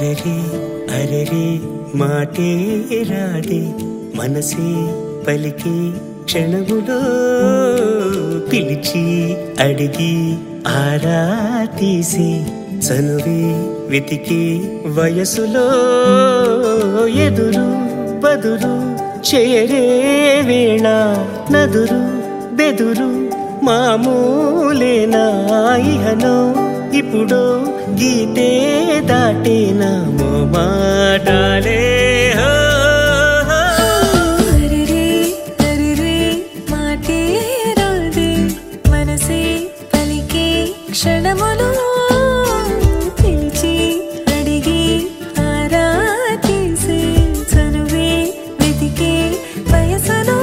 అరరే అరరే మాటే రాదే మనసే పలికి క్షణములో పిలిచి అడిగి ఆరా తీసి చనువి వెతికి వయసులో ఎదురు బదురు చేరే వేళ నదురు బెదురు మామూలేనా ఇహనో ఇప్పుడు గీతే దాటేనా మాటాలే హో హో. అరెరే అరెరే మాటే రాదే మనసే పలికే క్షణములో పిలిచి అడిగి ఆరా తీసే చనువే వెతికే వయసులో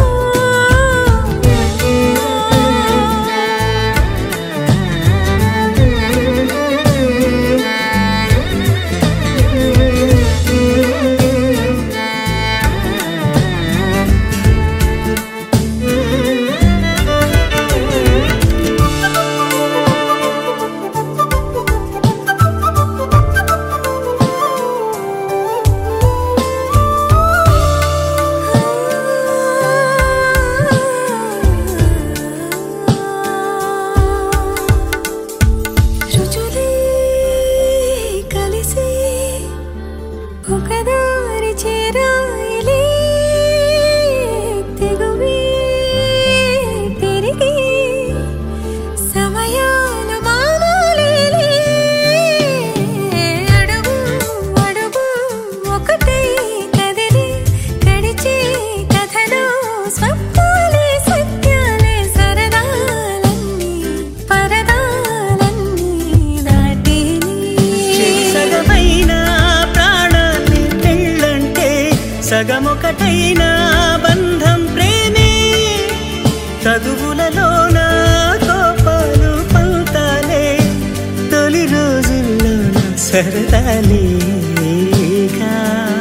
రుచులే కలిసి ఒకదారి చేరాయిలే తెగువే పెరిగి సమయాలు మామూలేలే అడుగు అడుగు ఒకటై కదిలి గడిచే కథలో స్వప్నాలే సత్యాలే సరదాలన్నీ పరదాలన్నీ దాటేని సగమైన ప్రాణాన్ని పెళ్ళంటే సగమొకటైన బంధం ప్రేమే చదువులలోన కోపాలు పంతాలే తొలి రోజుల్లోన సరదాలేగా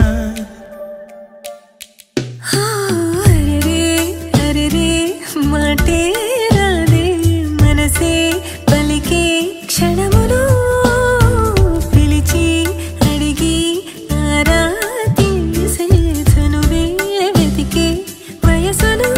అరెరే అరెరే మాటే రాదే మనసే పలికే క్షణములో పిలిచి అడిగి ఆరా తీసే చనువే వెతికే వయసులో